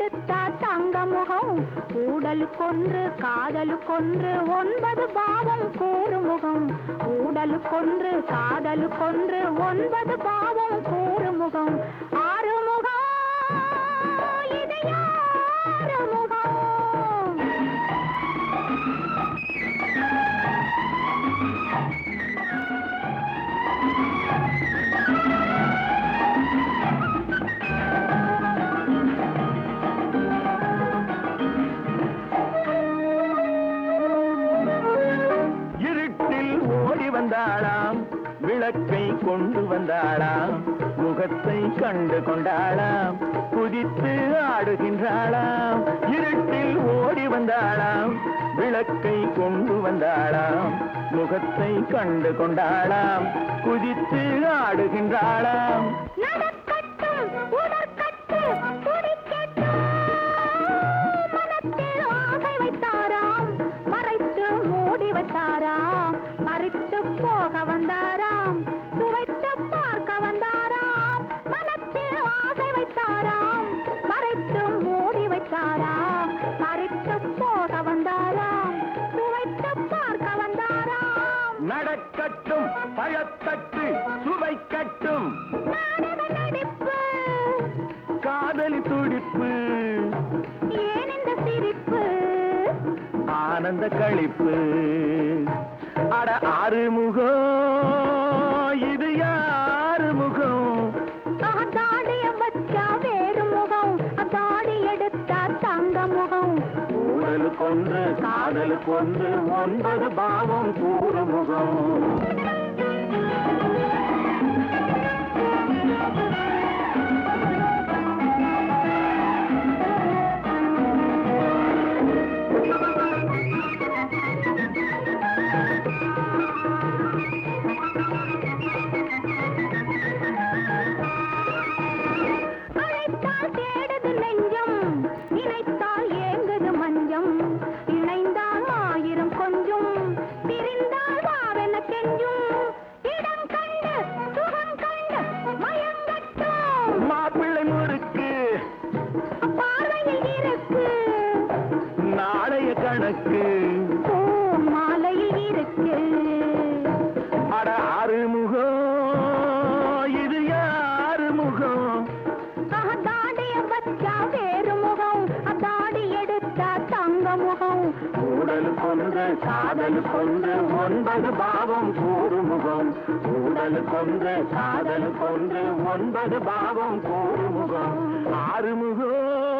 எடுத்தா தங்க முகம் ஊடலுக்கொன்று காதலுக்கொன்று ஒன்பது பாவம் கூறு முகம் ஊடலுக்கொன்று காதலுக்கொன்று ஒன்பது பாவம் கூறு முகம் ஆறு முகம் இது யாரு முகம் இருட்டில் ஓடி வந்தாளாம் விளக்கை கொண்டு வந்தாளாம் முகத்தை கண்டு கொண்டாளாம் குதித்து ஆடுகின்றாளாம் இருட்டில் ஓடி வந்தாளாம் விளக்கை கொண்டு வந்தாளாம் முகத்தை கண்டு கொண்டாளாம் குதித்து ஆடுகின்றாளாம் நடக்கட்டும் உடற்கட்டு துடிக்கட்டும் மனத்தில் ஆசை வைத்தாராம் மறைத்து மூடி வைத்தாராம் மறைத்து போக வந்தாராம் சுவைத்து பார்க்க வந்தாராம் மனத்தில் ஆசை வைத்தாராம் மறைத்து மூடி வைத்தாராம் மறைத்து போக வந்தாராம் சுவைத்து பார்க்க வந்தாராம் நடக்கட்டும் பயத்தட்டு சுவைக்கட்டும் நாடக நடிப்பு காதலி துடிப்பு ஏன் இந்த சிரிப்பு ஆனந்த களிப்பு அட ஆறு முகம் இது யாரு முகம் தாடிய வச்சா வேறு முகம் தாடி எடுத்தா தங்க முகம் ஊழலு கொன்று காதலு கொன்று ஒன்பது பாவம் கூறு முகம் அழைத்தால் தேடுது நெஞ்சம் நினைத்தால் ஏங்குது மஞ்சம் இணைந்தால் ஆயிரம் கொஞ்சம் பிரிந்தால் வாவென கெஞ்சும் இடம் கண்டு சுகம் கண்டு மயங்கட்டும் மாப்பிள்ளை முறுக்கு பார்வையில் இருக்கு நாளைய கணக்கு பூ மாலையில் இருக்கு அட ஆறு முகம் இது யாரு முகம் தாடிய வச்சா வேறு முகம் தாடி எடுத்தா தங்க முகம் ஊடல் கொண்டு காதல் கொண்டு ஒன்பது பாவம் கூறு முகம் ஊடல் கொண்டு காதல் கொண்டு ஒன்பது பாவம் கூறு முகம் ஆறு முகம்